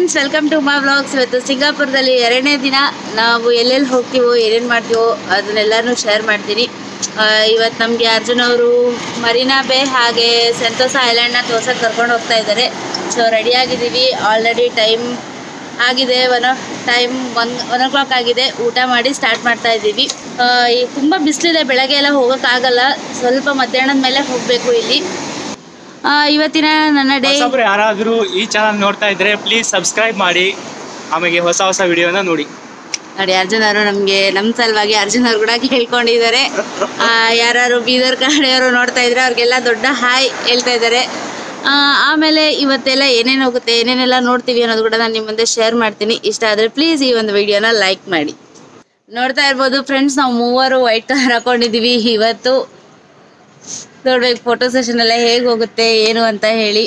Friends welcome to my vlogs ಇವತ್ತು ಸಿಂಗಾಪುರದಲ್ಲಿ ಎರಡನೇ ದಿನ ನಾವು ಎಲ್ಲೆಲ್ಲಿ ಹೋಗ್ತೀವೋ ಏನೇನು ಮಾಡ್ತೀವೋ ಅದನ್ನೆಲ್ಲನೂ ಶೇರ್ ಮಾಡ್ತೀನಿ ಆ, ಇವತ್ತು ನಮಗೆ ಅರ್ಜುನ್ ಅವರು ಮರೀನಾ ಬೇ ಹಾಗೆ ಸೆಂಟೋಸ ಐಲ್ಯಾಂಡ್ನ ತೋರ್ಸಕ್ಕೆ ಕರ್ಕೊಂಡು ಹೋಗ್ತಾ ಇದ್ದಾರೆ ಸೊ ರೆಡಿಯಾಗಿದ್ದೀವಿ ಆಲ್ರೆಡಿ ಟೈಮ್ ಆಗಿದೆ one time one one o'clock ಆಗಿದೆ ಊಟ ಮಾಡಿ ಸ್ಟಾರ್ಟ್ ಮಾಡ್ತಾ ಇದ್ದೀವಿ ಆ, ಈ ತುಂಬ ಬಿಸಿಲಿದೆ ಬೆಳಗ್ಗೆ ಎಲ್ಲ ಹೋಗೋಕ್ಕಾಗಲ್ಲ ಸ್ವಲ್ಪ ಮಧ್ಯಾಹ್ನದ ಮೇಲೆ ಹೋಗಬೇಕು ಇಲ್ಲಿ ಆ, ಇವತ್ತಿನ ನನ್ನ ಡೇ ಹೊಸಬ್ರು ಯಾರಾದರೂ ಈ ಚಾನಲ್ ನೋಡ್ತಾ ಇದ್ರೆ ಪ್ಲೀಸ್ ಸಬ್ಸ್ಕ್ರೈಬ್ ಮಾಡಿ ಆಮೇಲೆ ಹೊಸ ಹೊಸ ವಿಡಿಯೋನ ನೋಡಿ ನೋಡಿ ಅರ್ಜುನ್ ಅವರು ನಮಗೆ ನಮ್ಮ ಸಲುವಾಗಿ ಅರ್ಜುನ್ ಅವ್ರು ಕೂಡ ಕೇಳ್ಕೊಂಡಿದ್ದಾರೆ ಯಾರು ಬೀದರ್ ಕಡೆಯವರು ನೋಡ್ತಾ ಇದ್ರೆ ಅವ್ರಿಗೆಲ್ಲ ದೊಡ್ಡ ಹಾಯ್ ಹೇಳ್ತಾ ಇದ್ದಾರೆ ಆ, ಆಮೇಲೆ ಇವತ್ತೆಲ್ಲ ಏನೇನು ಹೋಗುತ್ತೆ ಏನೇನೆಲ್ಲ ನೋಡ್ತೀವಿ ಅನ್ನೋದು ಕೂಡ ನಾನು ನಿಮ್ಮ ಮುಂದೆ ಶೇರ್ ಮಾಡ್ತೀನಿ ಇಷ್ಟ ಆದರೆ ಪ್ಲೀಸ್ ಈ ಒಂದು ವಿಡಿಯೋನ ಲೈಕ್ ಮಾಡಿ ನೋಡ್ತಾ ಇರ್ಬೋದು ಫ್ರೆಂಡ್ಸ್ ನಾವು ಮೂವರು ವೈಟ್ ಕಲರ್ ಹಾಕೊಂಡಿದ್ದೀವಿ ಇವತ್ತು ನೋಡ್ಬೇಕು ಫೋಟೋ ಸೆಷನ್ ಎಲ್ಲ ಹೇಗೆ ಹೋಗುತ್ತೆ ಏನು ಅಂತ ಹೇಳಿ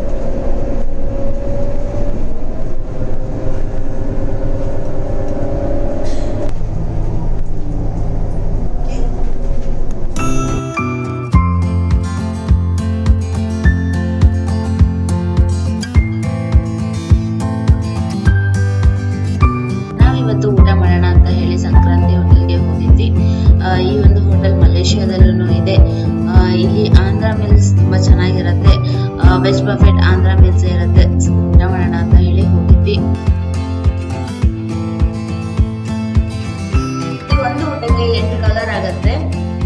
ನಾವಿವತ್ತು ಊಟ ಮಾಡೋಣ ಅಂತ ಹೇಳಿ ಸಂಕ್ರಾಂತಿ ಹೋಟೆಲ್ಗೆ ಹೋಗಿದ್ವಿ ಆ, ಈ ಒಂದು ಹೋಟೆಲ್ ಮಲೇಷ್ಯಾದಲ್ಲೂ ಇದೆ ಆ, ಇಲ್ಲಿ ಆಂಧ್ರ ಮಿಲ್ಸ್ ತುಂಬಾ ಚೆನ್ನಾಗಿರುತ್ತೆ ವೆಜ್ ಬಫೆಟ್ ಆಂಧ್ರ ಮಿಲ್ಸ್ ಇರುತ್ತೆ So, ಊಟ ಮಾಡೋಣ ಅಂತ ಹೇಳಿ ಹೋಗಿದ್ವಿ ಇದು ಒಂದು ಊಟಕ್ಕೆ ಎಂಟು ಡಾಲರ್ ಆಗುತ್ತೆ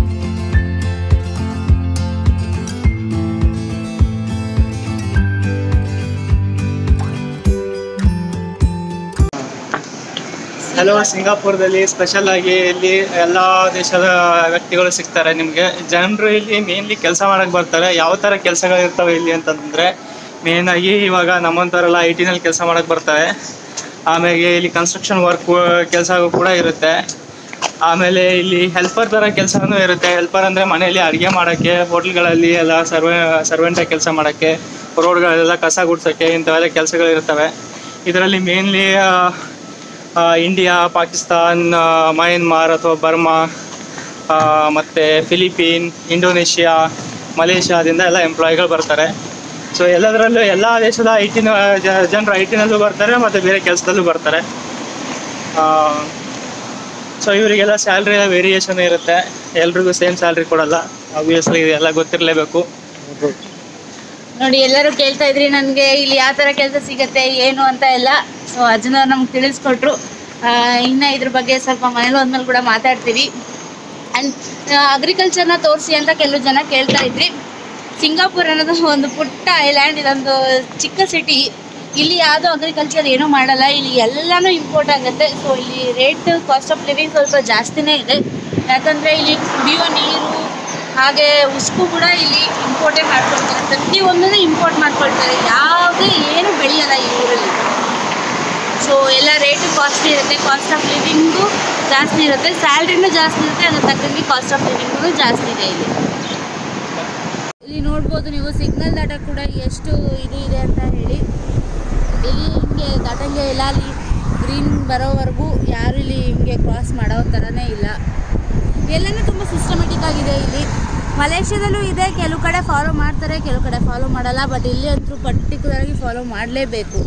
ಹಲೋ ಸಿಂಗಾಪುರದಲ್ಲಿ ಸ್ಪೆಷಲ್ ಆಗಿ ಇಲ್ಲಿ ಎಲ್ಲ ದೇಶದ ವ್ಯಕ್ತಿಗಳು ಸಿಗ್ತಾರೆ ನಿಮಗೆ ಜನರು ಇಲ್ಲಿ ಮೇನ್ಲಿ ಕೆಲಸ ಮಾಡಕ್ ಬರ್ತಾರೆ ಯಾವ ಥರ ಕೆಲಸಗಳು ಇರ್ತವೆ ಇಲ್ಲಿ ಅಂತಂದ್ರೆ ಮೇನ್ ಆಗಿ ಇವಾಗ ನಮ್ಮಂಥವರೆಲ್ಲ ಐ ಟಿನಲ್ಲಿ ಕೆಲಸ ಮಾಡಕ್ ಬರ್ತಾರೆ ಆಮೇಲೆ ಇಲ್ಲಿ ಕನ್ಸ್ಟ್ರಕ್ಷನ್ ವರ್ಕ್ ಕೆಲಸ ಕೂಡ ಇರುತ್ತೆ ಆಮೇಲೆ ಇಲ್ಲಿ ಹೆಲ್ಪರ್ ಥರ ಕೆಲಸನೂ ಇರುತ್ತೆ ಹೆಲ್ಪರ್ ಅಂದರೆ ಮನೆಯಲ್ಲಿ ಅಡುಗೆ ಮಾಡೋಕ್ಕೆ ಹೋಟ್ಲ್ಗಳಲ್ಲಿ ಎಲ್ಲ ಸರ್ವೆ ಸರ್ವೆಂಟಾಗಿ ಕೆಲಸ ಮಾಡೋಕ್ಕೆ ರೋಡ್ಗಳೆಲ್ಲ ಕಸ ಗುಡ್ಸೋಕ್ಕೆ ಇಂಥವೆಲ್ಲ ಕೆಲಸಗಳು ಇರ್ತವೆ ಇದರಲ್ಲಿ ಮೇನ್ಲಿ ಇಂಡಿಯಾ ಪಾಕಿಸ್ತಾನ್ ಆ, ಮಯನ್ಮಾರ್ ಅಥವಾ ಬರ್ಮಾ ಆ, ಮತ್ತೆ ಫಿಲಿಪೀನ್ ಇಂಡೋನೇಷ್ಯಾ ಮಲೇಷ್ಯಾದಿಂದ ಎಲ್ಲ ಎಂಪ್ಲಾಯಿಗಳು ಬರ್ತಾರೆ ಸೊ ಎಲ್ಲದರಲ್ಲೂ ಎಲ್ಲ ದೇಶದ ಐ ಟಿನ ಜನರು ಐ ಟಿನಲ್ಲೂ ಬರ್ತಾರೆ ಮತ್ತು ಬೇರೆ ಕೆಲಸದಲ್ಲೂ ಬರ್ತಾರೆ ಸೊ ಇವರಿಗೆಲ್ಲ ಸ್ಯಾಲ್ರಿ ವೇರಿಯೇಷನ್ ಇರುತ್ತೆ ಎಲ್ರಿಗೂ ಸೇಮ್ ಸ್ಯಾಲ್ರಿ ಕೊಡಲ್ಲ ಆಬ್ವಿಯಸ್ಲಿ ಇದೆಲ್ಲ ಗೊತ್ತಿರಲೇಬೇಕು ನೋಡಿ ಎಲ್ಲರೂ ಕೇಳ್ತಾ ಇದ್ರಿ ನನಗೆ ಇಲ್ಲಿ ಯಾವ ಥರ ಕೆಲಸ ಸಿಗತ್ತೆ ಏನು ಅಂತ ಎಲ್ಲ ಸೊ ಅರ್ಜುನ್ ಅವ್ರು ನಮ್ಗೆ ತಿಳಿಸ್ಕೊಟ್ರು ಆ, ಇನ್ನ ಇದ್ರ ಬಗ್ಗೆ ಸ್ವಲ್ಪ ಮನೇಲಿ ಹೋದ್ಮೇಲೆ ಕೂಡ ಮಾತಾಡ್ತೀವಿ ಆ್ಯಂಡ್ ಅಗ್ರಿಕಲ್ಚರ್ನ ತೋರಿಸಿ ಅಂತ ಕೆಲವು ಜನ ಕೇಳ್ತಾ ಇದ್ರಿ ಸಿಂಗಾಪುರ್ ಅನ್ನೋದು ಒಂದು ಪುಟ್ಟ ಐಲ್ಯಾಂಡ್ ಇದೊಂದು ಚಿಕ್ಕ ಸಿಟಿ ಇಲ್ಲಿ ಯಾವುದೋ ಅಗ್ರಿಕಲ್ಚರ್ ಏನೂ ಮಾಡಲ್ಲ ಇಲ್ಲಿ ಎಲ್ಲನೂ ಇಂಪೋರ್ಟ್ ಆಗುತ್ತೆ ಸೊ ಇಲ್ಲಿ ರೇಟ್ ಕಾಸ್ಟ್ ಆಫ್ ಲಿವಿಂಗ್ ಸ್ವಲ್ಪ ಜಾಸ್ತಿನೇ ಇದೆ ಯಾಕಂದರೆ ಇಲ್ಲಿ ಕುಡಿಯೋ ನೀರು ಹಾಗೆ ಉಸ್ಕು ಕೂಡ ಇಲ್ಲಿ ಇಂಪೋರ್ಟೇ ಮಾಡ್ಕೊಳ್ತಾರೆ ಪ್ರತಿಯೊಂದನ್ನು ಇಂಪೋರ್ಟ್ ಮಾಡ್ಕೊಳ್ತಾರೆ ಯಾವುದೇ ಏನು ಬೆಳೆಯಲ್ಲ ಈ ಊರಲ್ಲಿ ಸೊ ಎಲ್ಲ ರೇಟು ಕಾಸ್ಟ್ಲಿ ಇರುತ್ತೆ ಕಾಸ್ಟ್ ಆಫ್ ಲಿವಿಂಗು ಜಾಸ್ತಿ ಇರುತ್ತೆ ಸ್ಯಾಲ್ರಿನೂ ಜಾಸ್ತಿ ಇರುತ್ತೆ ಅದ್ರ ತಕ್ಕಂಗೆ ಕಾಸ್ಟ್ ಆಫ್ ಲಿವಿಂಗು ಜಾಸ್ತಿ ಇದೆ ಇಲ್ಲಿ ಇಲ್ಲಿ ನೋಡ್ಬೋದು ನೀವು ಸಿಗ್ನಲ್ ದಾಟ ಕೂಡ ಎಷ್ಟು ಇದು ಇದೆ ಅಂತ ಹೇಳಿ ಇಲ್ಲಿ ಹಿಂಗೆ ದಾಟಂಗೆ ಇಲ್ಲ ಅಲ್ಲಿ ಗ್ರೀನ್ ಬರೋವರೆಗೂ ಯಾರು ಇಲ್ಲಿ ಹಿಂಗೆ ಕ್ರಾಸ್ ಮಾಡೋ ಥರನೇ ಇಲ್ಲ ಎಲ್ಲನೂ ತುಂಬ ಸಿಸ್ಟಮೆಟಿಕ್ ಆಗಿದೆ ಇಲ್ಲಿ ಮಲೇಷ್ಯಾದಲ್ಲೂ ಇದೆ ಕೆಲವು ಕಡೆ ಫಾಲೋ ಮಾಡ್ತಾರೆ ಕೆಲವು ಕಡೆ ಫಾಲೋ ಮಾಡಲ್ಲ ಬಟ್ ಇಲ್ಲಿ ಅಂತೂ ಪರ್ಟಿಕ್ಯುಲರ್ ಆಗಿ ಫಾಲೋ ಮಾಡಲೇಬೇಕು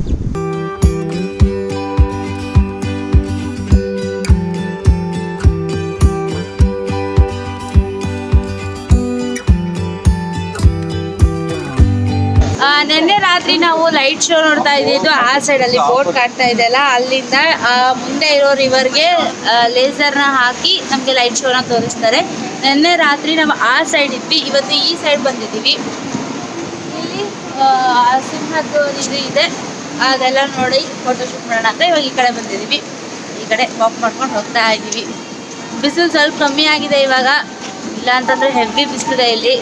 ಆ, ನಿನ್ನೆ ರಾತ್ರಿ ನಾವು ಲೈಟ್ ಶೋ ನೋಡ್ತಾ ಇದ್ದಿದ್ದು ಆ ಸೈಡಲ್ಲಿ ಬೋಟ್ ಕಾಣ್ತಾ ಇದೆಯಲ್ಲ ಅಲ್ಲಿಂದ ಆ, ಮುಂದೆ ಇರೋ ರಿವರ್ಗೆ ಲೇಸರ್ನ ಹಾಕಿ ನಮಗೆ ಲೈಟ್ ಶೋನ ತೋರಿಸ್ತಾರೆ ನಿನ್ನೆ ರಾತ್ರಿ ನಾವು ಆ ಸೈಡ್ ಇದ್ವಿ ಇವತ್ತು ಈ ಸೈಡ್ ಬಂದಿದ್ದೀವಿ ಇಲ್ಲಿ ಆ, ಸಿಂಹದ್ದು ಇದು ಇದೆ ಅದೆಲ್ಲ ನೋಡಿ ಫೋಟೋ ಶೂಟ್ ಮಾಡೋಣ ಅಂತ ಇವಾಗ ಈ ಕಡೆ ಬಂದಿದ್ದೀವಿ ಈ ಕಡೆ ವಾಕ್ ಮಾಡ್ಕೊಂಡು ಹೋಗ್ತಾ ಇದ್ದೀವಿ ಬಿಸಿಲು ಸ್ವಲ್ಪ ಕಮ್ಮಿ ಆಗಿದೆ ಇವಾಗ ಇಲ್ಲ ಅಂತಂದ್ರೆ ಹೆವಿ ಬಿಸಿಲಿದೆ ಇಲ್ಲಿ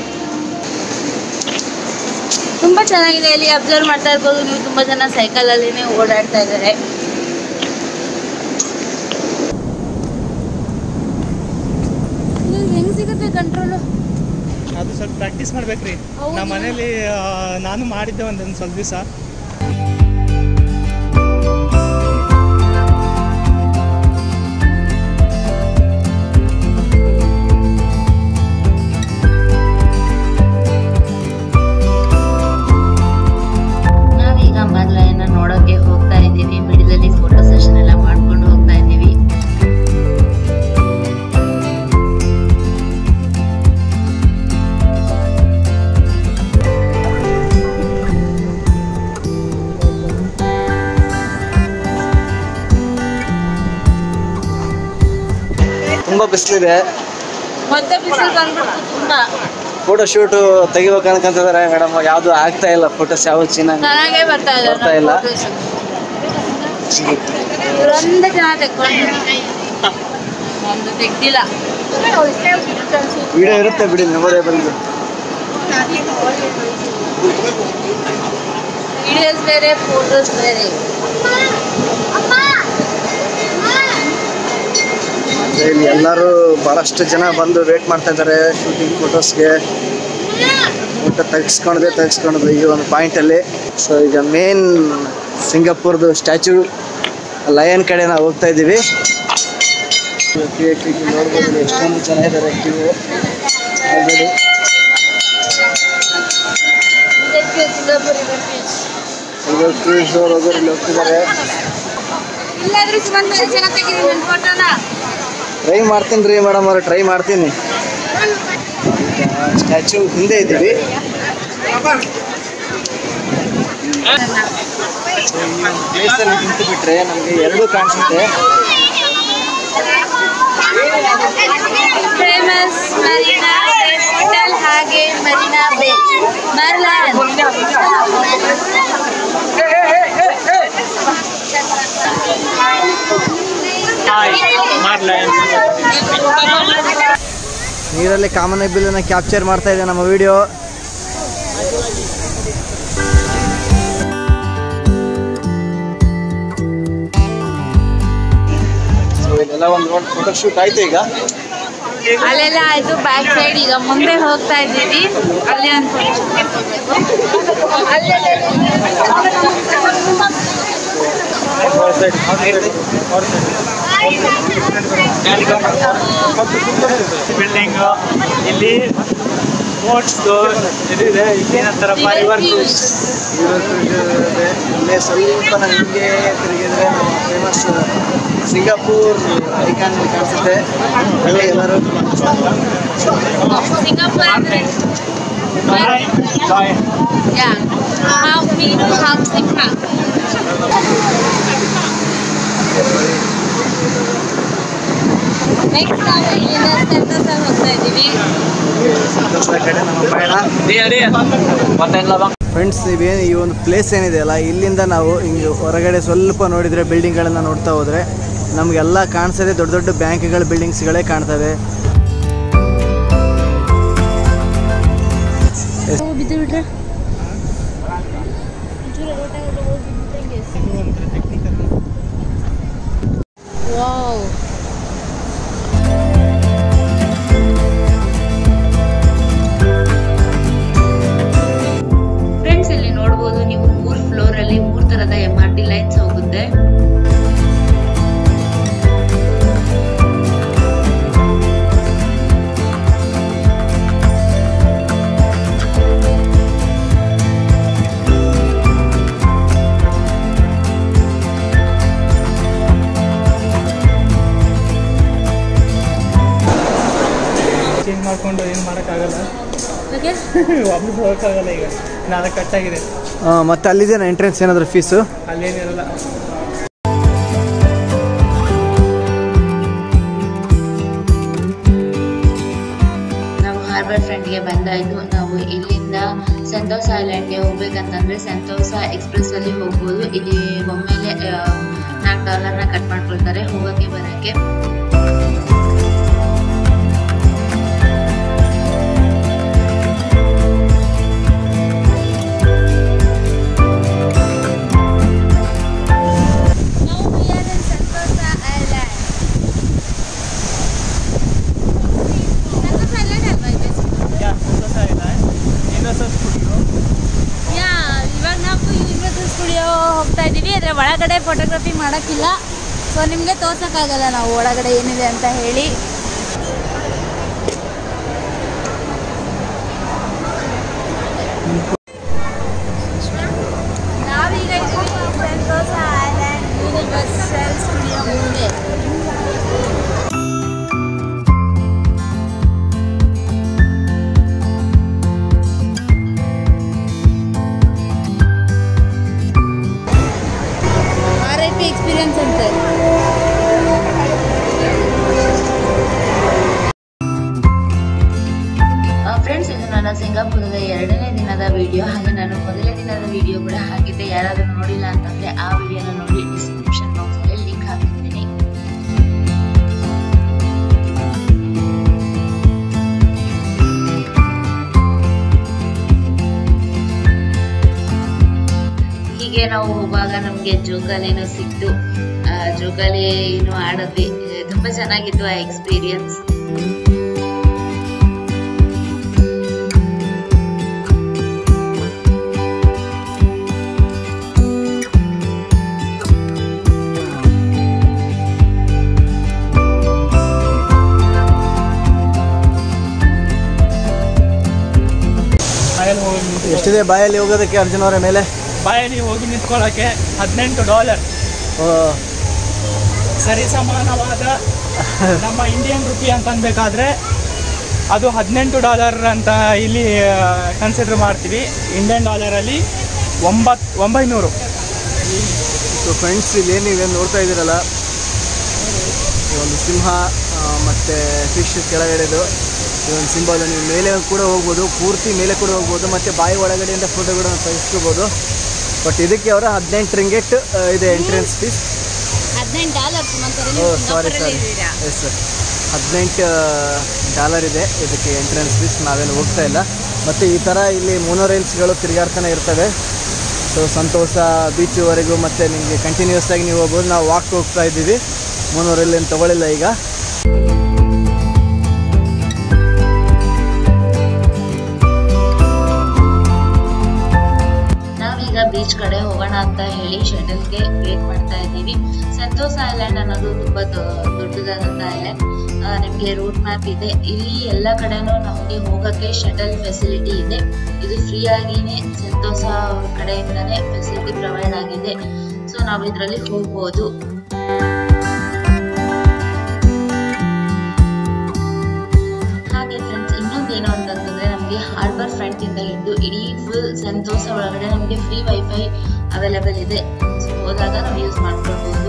ತುಂಬಾ ಚೆನ್ನಾಗಿದೆ ಇಲ್ಲಿ ಅಬ್ಸರ್ವ್ ಮಾಡ್ತಾ ಇರ್ಬೋದು ನೀವು ತುಂಬಾ ಜನ ಸೈಕಲ್ ಅಲ್ಲಿನೇ ಓಡಾಡ್ತಾ ಇದ್ದಾರೆ ಹೆಂಗ್ ಸಿಗುತ್ತೆ ಕಂಟ್ರೋಲು ಅದು ಸ್ವಲ್ಪ ಪ್ರಾಕ್ಟೀಸ್ ಮಾಡ್ಬೇಕ್ರಿ ಹೌದು. ನಮ್ಮ ಮನೇಲಿ ಆ, ನಾನು ಮಾಡಿದ್ದೆ ಒಂದೊಂದು ಸ್ವಲ್ಪ ದಿವಸ ನಾವೀಗ ಮರ್ಲಯನ್ನ ನೋಡೋಕೆ ಹೋಗ್ತಾ ತುಂಬ ಬಿಸಿಲಿದೆ ಮತ್ತೆ ಬಿಸಿಲು ಬಂದ್ಬಿಡ್ತು ತುಂಬಾ ಫೋಟೋ ಶೂಟು ತೆಗಿಬೇಕು ಅನ್ಕೊಂತಿದ್ದಾರೆ ಮೇಡಮ್ ಯಾವುದು ಆಗ್ತಾ ಇಲ್ಲ ಫೋಟೋಸ್ ಯಾವುದು ಚೆನ್ನಾಗಿ ಚೆನ್ನಾಗೇ ಬರ್ತಾ ಇಲ್ಲ ಬರ್ತಾ ಇಲ್ಲ. ಇವರೊಂದೇ ಚೆನ್ನಾಗಿ ತೆಕ್ಕೊಂಡು ಒಂದು ತೆಗ್ದಿಲ್ಲ ವಿಡಿಯೋ ಇರುತ್ತೆ ಬಿಡಿ ಮೆಮೊರೇಬಲ್ ವಿಡಿಯೋಸ್ ಬೇರೆ ಫೋಟೋಸ್ ಬೇರೆ ಇಲ್ಲಿ ಎಲ್ಲರೂ ಭಾಳಷ್ಟು ಜನ ಬಂದು ವೇಟ್ ಮಾಡ್ತಾ ಇದ್ದಾರೆ ಶೂಟಿಂಗ್ ಫೋಟೋಸ್ಗೆ ಫೋಟೋ ತೆಗೆಸ್ಕೊಂಡ್ದೆ ತೆಗೆಸ್ಕೊಂಡ್ದು ಈ ಒಂದು ಪಾಯಿಂಟಲ್ಲಿ ಸೊ ಈಗ ಮೇನ್ ಸಿಂಗಾಪುರ್ದು ಸ್ಟ್ಯಾಚು ಲಯನ್ ಕಡೆ ನಾವು ಹೋಗ್ತಾ ಇದ್ದೀವಿ ನೋಡ್ಬೋದು ಇಲ್ಲಿ ಎಷ್ಟೊಂದು ಜನ ಇದ್ದಾರೆ ಕ್ಯೂ ಆಲ್ರೆಡಿ ಇದಕ್ಕೆ ಸಿಂಗಾಪುರ್ river beach. ಈಗ ಕ್ರೂಸ್ ಅವ್ರು ಹೋಗೋರು ಇಲ್ಲಿ ಹೋಗ್ತಿದ್ದಾರೆ ಇಲ್ಲಾದ್ರೂ ಸುಮಂತ್ ಚೆನ್ನಾಗಿ ತೆಗಿರಿ ನನ್ನ ಫೋಟೋನ ಟ್ರೈ ಮಾಡ್ತೀನಿ ರೀ ಮೇಡಮ್ ಅವ್ರು ಟ್ರೈ ಮಾಡ್ತೀನಿ ಸ್ಟ್ಯಾಚು ಹಿಂದೆ ಇದ್ದೀವಿ ಸೊ ಈ ಒಂದು ಪ್ಲೇಸಲ್ಲಿ ನಿಂತು ಬಿಟ್ರೆ ನಮಗೆ ಎರಡೂ ಕಾಣಿಸುತ್ತೆ ಫೇಮಸ್ ಮರೀನಾ ಹೋಟೆಲ್ ಹಾಗೆ ಮರೀನಾ ಬೇ ಮರ್ಲಾನ್ ನೀರಲ್ಲಿ ಕಾಮನ್ ಬಿಲ್ಲನ್ನು ಕ್ಯಾಪ್ಚರ್ ಮಾಡ್ತಾ ಇದೆ ನಮ್ಮ ವಿಡಿಯೋ ಸೊ ಇದೆಲ್ಲ ಒಂದು ರೌಂಡ್ ಫೋಟೋ ಶೂಟ್ ಆಯ್ತು ಈಗ ಅಲ್ಲೆಲ್ಲ ಆಯ್ತು ಬ್ಯಾಕ್ ಸೈಡ್ ಈಗ ಮುಂದೆ ಹೋಗ್ತಾ ಇದ್ದೀವಿ ಅಲ್ಲಿ ಒಂದು ಬಿಲ್ಡಿಂಗ್ ಇಲ್ಲಿ ಸ್ಪೋರ್ಟ್ಸ್ದು ಇದಿದೆ ಏನಂತಾರ ರಿವರ್ ಕ್ರೂಸ್ ಇಲ್ಲೇ ಸ್ವಲ್ಪ ನಾವು ಹಿಂಗೆ ತಿರುಗಿದ್ರೆ ನಮ್ಮ ಫೇಮಸ್ ಸಿಂಗಾಪುರ್ ಐಕಾನ್ ಕಾಣಿಸುತ್ತೆ ಅಲ್ಲೇ ಎಲ್ಲರೂ ಸಿಂಗಾಪುರ್ ಅಂದ್ರೆ ಬಾಯ್ ಯಾ ಹಾಫ್ ಮೀನು ಹಾಫ್ ಸಿಂಹ ನೆಕ್ಸ್ಟ್ ನಾವು ಇಲ್ಲಿಂದ ಸೆಂಟರ್ಸಲ್ಲಿ ಹೋಗ್ತಾ ಇದ್ದೀವಿ ಸಂತೋಷದ ಕಡೆ ನಮ್ಮ ಪಯಣ ಫ್ರೆಂಡ್ಸ್ ನೀವೇನು ಈ ಒಂದು ಪ್ಲೇಸ್ ಏನಿದೆ ಅಲ್ಲ ಇಲ್ಲಿಂದ ನಾವು ಹಿಂಗೆ ಹೊರಗಡೆ ಸ್ವಲ್ಪ ನೋಡಿದರೆ ಬಿಲ್ಡಿಂಗ್ಗಳನ್ನು ನೋಡ್ತಾ ಹೋದರೆ ನಮಗೆಲ್ಲ ಕಾಣಿಸದೆ ದೊಡ್ಡ ದೊಡ್ಡ ಬ್ಯಾಂಕ್ಗಳ ಬಿಲ್ಡಿಂಗ್ಸ್ಗಳೇ ಕಾಣ್ತವೆ ಬಿದ್ದು ಬಿಟ್ರೆ ವಾವ್ ಫ್ರೆಂಡ್ಸ್ ಇಲ್ಲಿ ನೋಡ್ಬೋದು ನೀವು ಮೂರ್ ಫ್ಲೋರ್ ಅಲ್ಲಿ ಮೂರ್ ತರದ ಎಂ ಆರ್ ಟಿ ಲೈನ್ಸ್ ಹೋಗುತ್ತೆ ಚೇಂಜ್ ಮಾಡ್ಕೊಂಡು ಏನು ಮಾಡೋಕ್ಕಾಗಲ್ಲ ವಾಪಸ್ ಹೋಗೋಕ್ಕಾಗಲ್ಲ ಈಗ ನಾಳೆ ಕಟ್ಟಾಗಿದೆ ಮತ್ತು ಅಲ್ಲಿದೆ ಎಂಟ್ರೆನ್ಸ್ ಏನಾದರೂ ಫೀಸು ಅಲ್ಲೇನಿರಲ್ಲ ನಾವು ಹಾರ್ಬರ್ ಫ್ರಂಟ್ಗೆ ಬಂದಾಯ್ತು ನಾವು ಇಲ್ಲಿಂದ ಸಂತೋಷ ಐಲ್ಯಾಂಡ್ಗೆ ಹೋಗ್ಬೇಕಂತಂದ್ರೆ ಸಂತೋಷ ಎಕ್ಸ್ಪ್ರೆಸ್ ಅಲ್ಲಿ ಹೋಗ್ಬೋದು ಇಲ್ಲಿ ಒಮ್ಮೆಲೆ ನಾಲ್ಕು ಡಾಲರ್ನ ಕಟ್ ಮಾಡ್ಕೊಳ್ತಾರೆ ಹೋಗಕ್ಕೆ ಬರಕ್ಕೆ ಯಾ ಇವಾಗ ನಾವು ಯೂನಿವರ್ಸಲ್ ಸ್ಟುಡಿಯೋ ಹೋಗ್ತಾ ಇದ್ದೀವಿ ಅದರ ಒಳಗಡೆ ಫೋಟೋಗ್ರಫಿ ಮಾಡೋಕ್ಕಿಲ್ಲ ಸೊ ನಿಮಗೆ ತೋರ್ಸೋಕ್ಕಾಗಲ್ಲ ನಾವು ಒಳಗಡೆ ಏನಿದೆ ಅಂತ ಹೇಳಿ ನಾವೀಗ ಇದ್ದೀವಿ ಸಂತೋಷ ಐಲ್ಯಾಂಡ್ ಯೂನಿವರ್ಸಲ್ ಸ್ಟುಡಿಯೋ ಮುಂದೆ ಆರ್ ಐ ಪಿ ಎಕ್ಸ್ಪೀರಿಯನ್ಸ್ ಅಂತೆ ನನ್ನ ಸಿಂಗಾಪುರದ ಎರಡನೇ ದಿನದ ವಿಡಿಯೋ ಹಾಗೆ ನಾನು ಮೊದಲನೇ ದಿನದ ವಿಡಿಯೋ ಕೂಡ ಹಾಕಿದ್ದೆ ಯಾರಾದರೂ ನೋಡಿಲ್ಲ ಅಂತಂದ್ರೆ ಆ ವಿಡಿಯೋನ ನೋಡಿ ಡಿಸ್ಕ್ರಿಪ್ಷನ್ ಬಾಕ್ಸಲ್ಲಿ ಲಿಂಕ್ ಹಾಕಿರ್ತೀನಿ ಹೀಗೆ ನಾವು ಹೋಗುವಾಗ ನಮಗೆ ಜೋಕಾಲಿನೂ ಸಿಕ್ತು ಆ, ಜೋಕಾಲಿ ಏನು ಆಡಿದ್ವಿ ತುಂಬಾ ಚೆನ್ನಾಗಿತ್ತು ಆ ಎಕ್ಸ್ಪೀರಿಯನ್ಸ್ ಬಾಯಲ್ಲಿ ಹೋಗಿ ನಿಂತ್ಕೊ- ಎಷ್ಟಿದೆ ಬಾಯಲ್ಲಿ ಹೋಗೋದಕ್ಕೆ ಅರ್ಜುನ್ ಅವರ ಮೇಲೆ ಬಾಯಲ್ಲಿ ಹೋಗಿ ನಿಂತ್ಕೊಳ್ಳೋಕೆ ಹದಿನೆಂಟು ಡಾಲರ್ ಓ, ಸರಿಸಮಾನವಾದ ನಮ್ಮ ಇಂಡಿಯನ್ ರುಪಿ ಅಂತ ಅನ್ಬೇಕಾದ್ರೆ ಅದು ಹದಿನೆಂಟು ಡಾಲರ್ ಅಂತ ಇಲ್ಲಿ ಕನ್ಸಿಡರ್ ಮಾಡ್ತೀವಿ ಇಂಡಿಯನ್ ಡಾಲರಲ್ಲಿ ಒಂಬತ್ತು ಒಂಬೈನೂರು ಸೊ ಫ್ರೆಂಡ್ಸ್ ಇಲ್ಲೇನು ನೀವೇನು ನೋಡ್ತಾ ಇದ್ದೀರಲ್ಲ ಈ ಒಂದು ಸಿಂಹ ಆ, ಮತ್ತೆ ಫಿಶ್ ಕೆಳಗಡೆದು ಈ ಒಂದು ಸಿಂಬಲ್ ನೀವು ಮೇಲೆ ಕೂಡ ಹೋಗ್ಬೋದು ಪೂರ್ತಿ ಮೇಲೆ ಕೂಡ ಹೋಗ್ಬೋದು ಮತ್ತು ಬಾಯಿ ಒಳಗಡೆಯಿಂದ ಫೋಟೋಗಳನ್ನು ತೆಗೆಸ್ಕೋಬೋದು ಬಟ್ ಇದಕ್ಕೆ ಅವರ ಹದಿನೆಂಟು ರಿಂಗೆಟ್ ಇದೆ ಎಂಟ್ರೆನ್ಸ್ ಫೀಸ್ ಹದಿನೆಂಟು dollar oh sorry sorry yes sir ಹದಿನೆಂಟು ಡಾಲರ್ ಇದೆ ಇದಕ್ಕೆ ಎಂಟ್ರೆನ್ಸ್ ಫೀಸ್ ನಾವೇನು ಹೋಗ್ತಾ ಇಲ್ಲ ಮತ್ತು ಈ ಥರ ಇಲ್ಲಿ ಮೋನೋರೈಲ್ಸ್ಗಳು ತಿರುಗಾಡ್ತಾನೆ ಇರ್ತವೆ ಸೊ ಸಂತೋಷ ಬೀಚ್ವರೆಗೂ ಮತ್ತು ನಿಮಗೆ ಕಂಟಿನ್ಯೂಸ್ ಆಗಿ ನೀವು ಹೋಗ್ಬೋದು ನಾವು ವಾಕ್ ಹೋಗ್ತಾ ಇದ್ದೀವಿ ಮೋನೋರೈಲ್ ಏನು ತೊಗೊಳ್ಳಿಲ್ಲ ಈಗ ನಾವೀಗ ಬೀಚ್ ಕಡೆ ಹೋಗೋಣ ಅಂತ ಹೇಳಿ ಶಟಲ್ಗೆ ವೇಟ್ ಮಾಡ್ತಾ ಇದ್ದೀವಿ ಸಂತೋಷ ಐಲ್ಯಾಂಡ್ ಅನ್ನೋದು ತುಂಬಾ ದೊ- ದೊಡ್ಡದಾದಂತ ಐಲ್ಯಾಂಡ್ ನಿಮಗೆ ರೂಟ್ ಮ್ಯಾಪ್ ಇದೆ ಇಲ್ಲಿ ಎಲ್ಲ ಕಡೆನೂ ನಮಗೆ ಹೋಗಕ್ಕೆ ಶಟಲ್ ಫೆಸಿಲಿಟಿ ಇದೆ ಇದು ಫ್ರೀ ಆಗಿನೇ ಸಂತೋಷ ಅವ್ರ ಕಡೆಯಿಂದನೇ ಫೆಸಿಲಿಟಿ ಪ್ರೊವೈಡ್ ಆಗಿದೆ ಸೊ ನಾವು ಇದರಲ್ಲಿ ಹೋಗ್ಬೋದು ಹಾಗೆ ಫ್ರೆಂಡ್ಸ್ ಇನ್ನೊಂದೇನು ಅಂತಂತಂದ್ರೆ ನಮಗೆ ಹಾರ್ಬರ್ ಫ್ರಂಟ್ ಇಂದ ಹಿಡಿದು ಇಡೀ ಫುಲ್ ಸಂತೋಷ ಒಳಗಡೆ ನಮಗೆ ಫ್ರೀ ವೈಫೈ ಅವೈಲೇಬಲ್ ಇದೆ ಸೊ ಹೋದಾಗ ನಾವು ಯೂಸ್ ಮಾಡ್ಕೊಳ್ಬಹುದು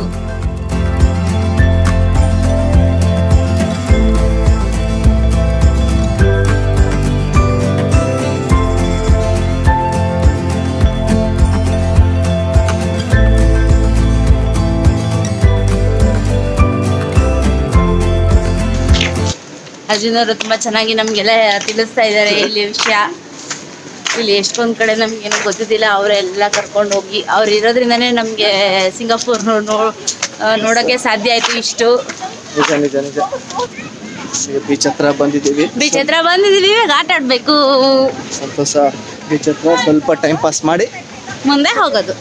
ಅರ್ಜುನ್ ಅವರು ತುಂಬಾ ಚೆನ್ನಾಗಿ ನಮ್ಗೆಲ್ಲ ತಿಳಿಸ್ತಾ ಇದ್ದಾರೆ ಇಲ್ಲಿ ವಿಷಯ ಇಲ್ಲಿ ಎಷ್ಟೊಂದ್ ಕಡೆ ನಮ್ಗೇನು ಗೊತ್ತಿದ್ದಿಲ್ಲ ಅವರೆಲ್ಲ ಕರ್ಕೊಂಡು ಹೋಗಿ ಅವ್ರು ಇರೋದ್ರಿಂದನೇ ನಮ್ಗೆ ಸಿಂಗಾಪುರ್ ನೋ ನೋ- ಆ, ನೋಡಕ್ಕೆ ಸಾಧ್ಯ ಆಯ್ತು ಇಷ್ಟು ನಿಜ ನಿಜ ನಿಜ ಈಗ ಬೀಚ್ ಹತ್ರ ಬಂದಿದ್ದೀವಿ ಬೀಚ್ ಹತ್ರ ಬಂದಿದೀವಿ ಇವಾಗ ಆಟ ಆಡ್ಬೇಕು ಸಂತೋಷ ಬೀಚ್ ಹತ್ರ ಸ್ವಲ್ಪ ಟೈಮ್ ಪಾಸ್ ಮಾಡಿ ಮುಂದೆ ಹೋಗೋದು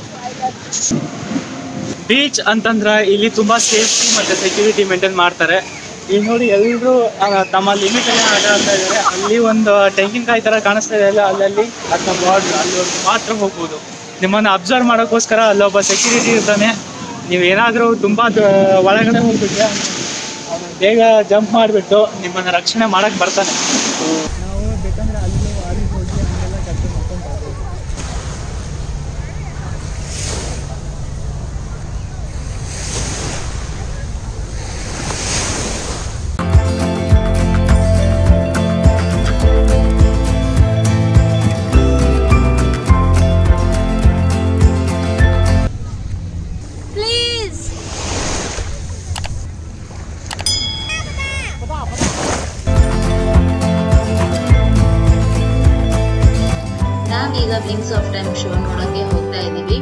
ಬೀಚ್ ಅಂತಂದ್ರೆ ಇಲ್ಲಿ ತುಂಬಾ ಸೇಫ್ಟಿ ಮತ್ತೆ ಸೆಕ್ಯೂರಿಟಿ ಮೇಂಟೈನ್ ಮಾಡ್ತಾರೆ ಈಗ ನೋಡಿ ಎಲ್ಲರೂ ತಮ್ಮ ಲಿಮಿಟ್ ಅಲ್ಲಿ ಆಟ ಆಡ್ತಾ ಇದ್ದಾರೆ ಅಲ್ಲಿ ಒಂದು ತೆಂಗಿನಕಾಯಿ ತರ ಕಾಣಿಸ್ತಾ ಇದೆ ಅಲ್ಲ ಅಲ್ಲಲ್ಲಿ ಅದನ್ನ ಬಾರ್ಡ್ರ್ ಅಲ್ಲಿ ಮಾತ್ರ ಹೋಗ್ಬೋದು ನಿಮ್ಮನ್ನ ಅಬ್ಸರ್ವ್ ಮಾಡೋಕ್ಕೋಸ್ಕರ ಅಲ್ಲೊಬ್ಬ ಸೆಕ್ಯೂರಿಟಿ ಇರ್ತಾನೆ ನೀವು ಏನಾದರೂ ತುಂಬಾ ದ- ಒಳಗಡೆ ಹೋಗ್ಬಿಟ್ರೆ ಅವ್ನು ಬೇಗ ಜಂಪ್ ಮಾಡಿಬಿಟ್ಟು ನಿಮ್ಮನ್ನ ರಕ್ಷಣೆ ಮಾಡಕ್ ಬರ್ತಾನೆ ನಾವು ಬೇಕಂದ್ರೆ ಅಲ್ಲಿ ಅಲ್ಲಿ ಹೋಗಿ ಹಂಗೆಲ್ಲ ಕರ್ಕೊಂಡು ಮಾಡ್ಕೊಂಡು ಬರ್ಬೋದು ಪ್ಲೀಸ್ ನಾವೀಗ ವಿಂಗ್ಸ್ ಆಫ್ ಟೈಮ್ ಶೋ ನೋಡಕ್ಕೆ ಹೋಗ್ತಾ ಇದ್ದೀವಿ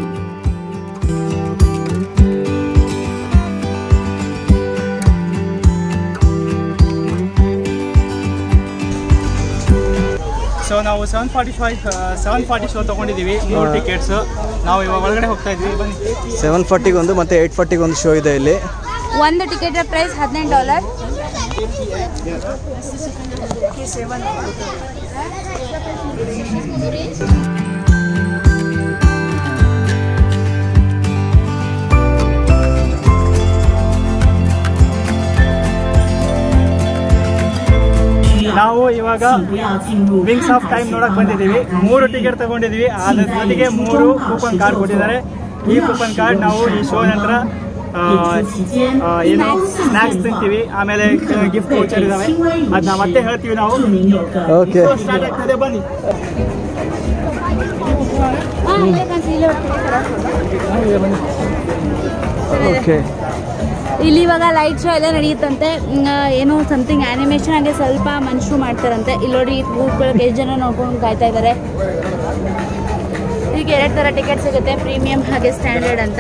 ಸೊ ನಾವು seven forty five seven forty show ತೊಗೊಂಡಿದ್ದೀವಿ ಮೂರು ಹಾ. ಟಿಕೆಟ್ಸು ನಾವು ಇವಾಗ ಒಳಗಡೆ ಹೋಗ್ತಾ ಇದ್ವಿ ಬನ್ನಿ ಸೆವೆನ್ ಫಾರ್ಟಿಗೆ ಒಂದು ಮತ್ತು ಏಯ್ಟ್ ಫಾರ್ಟಿಗೆ ಒಂದು ಶೋ ಇದೆ ಇಲ್ಲಿ ಒಂದು ಟಿಕೆಟ್ ಪ್ರೈಸ್ ಹದಿನೆಂಟು ಡಾಲರ್ ನಾವು ಇವಾಗ ವಿಂಗ್ಸ್ ಆಫ್ ಟೈಮ್ ನೋಡಕ್ ಬಂದಿದ್ದೀವಿ ಮೂರು ಟಿಕೆಟ್ ತಗೊಂಡಿದ್ವಿ ಅದ್ರ ಜೊತೆಗೆ ಮೂರು ಕೂಪನ್ ಕಾರ್ಡ್ ಕೊಟ್ಟಿದ್ದಾರೆ ಈ ಕೂಪನ್ ಕಾರ್ಡ್ ನಾವು ಈ ಶೋ ನಂತರ ಆ, ಆ, ಏನು ಸ್ನ್ಯಾಕ್ಸ್ ತಿಂತೀವಿ ಆಮೇಲೆ ಗಿಫ್ಟ್ ವೌಚರ್ ಇದಾವೆ ಅದನ್ನ ಮತ್ತೆ ಹೇಳ್ತೀವಿ ನಾವು ಓಕೆ ಸ್ಟಾರ್ಟ್ ಆಗ್ತದೆ ಬನ್ನಿ ಹಾ, ಇಲ್ಲೇ ಕಾಣ್ಸಿ, ಇಲ್ಲೇ ಹೋಗ್ತೀನಿ. ಓಕೆ ಇಲ್ಲಿ ಇವಾಗ ಲೈಟ್ ಶೋ ಎಲ್ಲ ನಡೆಯುತ್ತಂತೆ ಹ್ಮ್, ಆ, ಏನೋ ಸಮಥಿಂಗ್ ಆನಿಮೇಷನ್ ಹಾಗೆ ಸ್ವಲ್ಪ ಮನುಷ್ಯರು ಮಾಡ್ತಾರಂತೆ ಇಲ್ಲಿ ನೋಡಿ ಗ್ರೂಪ್ಗಳಿಗೆ ಎಷ್ಟು ಜನ ನೋಡ್ಕೊಂಡು ಕಾಯ್ತಾ ಇದ್ದಾರೆ ಈಗ ಎರಡು ಥರ ಟಿಕೆಟ್ ಸಿಗುತ್ತೆ ಪ್ರೀಮಿಯಂ ಹಾಗೆ ಸ್ಟ್ಯಾಂಡರ್ಡ್ ಅಂತ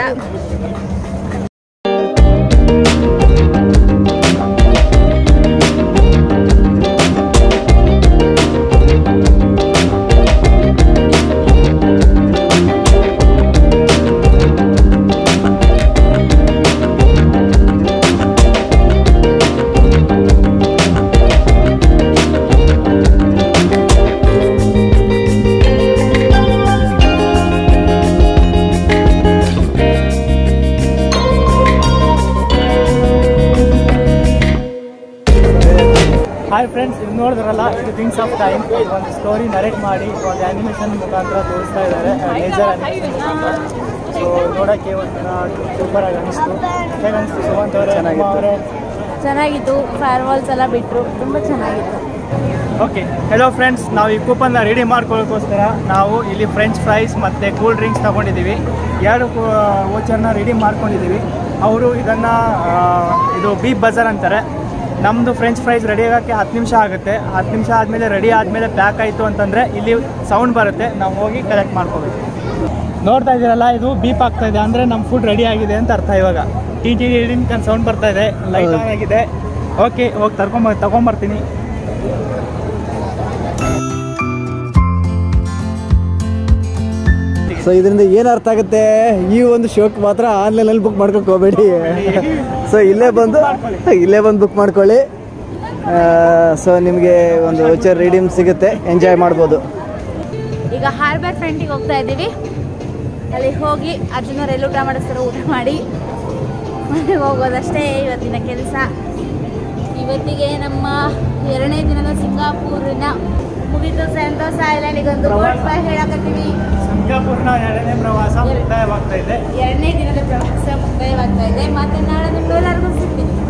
ಹಾಯ್ ಫ್ರೆಂಡ್ಸ್ ಇದು ನೋಡಿದ್ರಲ್ಲ ಇದು ಥಿಂಗ್ಸ್ ಆಫ್ ಟೈಮ್ ಒಂದು ಸ್ಟೋರಿ ನರೇಟ್ ಮಾಡಿ ಒಂದು ಆ್ಯನಿಮೇಷನ್ ಮುಖಾಂತರ ತೋರಿಸ್ತಾ ಇದ್ದಾರೆ ನೇಚರ್ ಆ್ಯನಿಮೇಷನ್ ಮುಖಾಂತರ ಸೊ ನೋಡೋಕ್ಕೆ ಒಂದು ಸೂಪರ್ ಆಗಿ ಅನಿಸ್ತು ಹೇಗೆ ಅನಿಸ್ತು ಸುಮಂತ್ ಅವರೇ ಚೆನ್ನಾಗಿತ್ತು. ಅವರೇ ಚೆನ್ನಾಗಿತ್ತು ಫೈರ್ ವಾಲ್ಸ್ ಎಲ್ಲ ಬಿಟ್ಟರು ತುಂಬ ಚೆನ್ನಾಗಿತ್ತು ಓಕೆ ಹೆಲೋ ಫ್ರೆಂಡ್ಸ್ ನಾವು ಈ ಕೂಪನ್ನ ರೆಡಿ ಮಾಡ್ಕೊಳ್ಳೋಕ್ಕೋಸ್ಕರ ನಾವು ಇಲ್ಲಿ ಫ್ರೆಂಚ್ ಫ್ರೈಸ್ ಮತ್ತು ಕೂಲ್ ಡ್ರಿಂಕ್ಸ್ ತೊಗೊಂಡಿದ್ದೀವಿ ಎರಡು ವೋಚರ್ನ ರೆಡಿ ಮಾಡ್ಕೊಂಡಿದ್ದೀವಿ ಅವರು ಇದನ್ನು ಇದು ಬೀಪ್ ಬಜಾರ್ ಅಂತಾರೆ ನಮ್ಮದು ಫ್ರೆಂಚ್ ಫ್ರೈಸ್ ರೆಡಿ ಆಗೋಕ್ಕೆ ಹತ್ತು ನಿಮಿಷ ಆಗುತ್ತೆ ಹತ್ತು ನಿಮಿಷ ಆದಮೇಲೆ ರೆಡಿ ಆದಮೇಲೆ ಪ್ಯಾಕ್ ಆಯಿತು ಅಂತಂದರೆ ಇಲ್ಲಿ ಸೌಂಡ್ ಬರುತ್ತೆ ನಾವು ಹೋಗಿ ಕಲೆಕ್ಟ್ ಮಾಡ್ಕೋಬೇಕು ನೋಡ್ತಾ ಇದ್ದೀರಲ್ಲ ಇದು ಬೀಪ್ ಆಗ್ತಾ ಇದೆ ಅಂದರೆ ನಮ್ಮ ಫುಡ್ ರೆಡಿ ಆಗಿದೆ ಅಂತ ಅರ್ಥ ಇವಾಗ ಟಿ ಟಿ ಟಿ ಸೌಂಡ್ ಬರ್ತಾ ಇದೆ ಲೈಟ್ ಆನ್ ಆಗಿದೆ ಓಕೆ ಹೋಗಿ ತರ್ಕೊಂಬ ತಗೊಂಬರ್ತೀನಿ ಸೊ ಇದರಿಂದ ಏನು ಅರ್ಥ ಆಗುತ್ತೆ ಈ ಒಂದು ಶೋಕ್ ಮಾತ್ರ ಆನ್ಲೈನಲ್ಲಿ ಬುಕ್ ಮಾಡ್ಕೊಕ್ ಹೋಗ್ಬೇಡಿ ಸೊ ಇಲ್ಲೇ ಬಂದು ಇಲ್ಲೇ ಬಂದು ಬುಕ್ ಮಾಡ್ಕೊಳ್ಳಿ ಸೊ ನಿಮಗೆ ಒಂದು ವೋಚರ್ ರೀಡಿಮ್ ಸಿಗುತ್ತೆ ಎಂಜಾಯ್ ಮಾಡ್ಬೋದು ಈಗ ಹಾರ್ಬರ್ ಫ್ರಂಟಿಗೆ ಹೋಗ್ತಾ ಇದ್ದೀವಿ ಅಲ್ಲಿ ಹೋಗಿ ಅರ್ಜುನವ್ರು ಎಲ್ಲಿ ಊಟ ಮಾಡಿಸ್ತಾರೋ ಊಟ ಮಾಡಿ ಮನೆಗೆ ಹೋಗೋದಷ್ಟೇ ಇವತ್ತಿನ ಕೆಲಸ ಇವತ್ತಿಗೆ ನಮ್ಮ ಎರಡನೇ ದಿನದ ಸಿಂಗಾಪುರಿನ ಮುಗಿತು ಸಂತೋಷ ಐಲ್ಯಾಂಡಿಗೊಂದು ಗೋಡ್ ಬೈ ಹೇಳಕತ್ತೀವಿ ಸಿಂಗಾಪುರ್ನ ಎರಡನೇ ಪ್ರವಾಸ ಮುಕ್ತಾಯವಾಗ್ತಾ ಇದೆ ಎರಡನೇ ದಿನದ ಪ್ರವಾಸ ಮುಕ್ತಾಯವಾಗ್ತಾ ಇದೆ ಮತ್ತೆ ನಾಳೆ ನಿಮ್ಗೆಲ್ಲರಿಗೂ ಸಿಗ್ತೀನಿ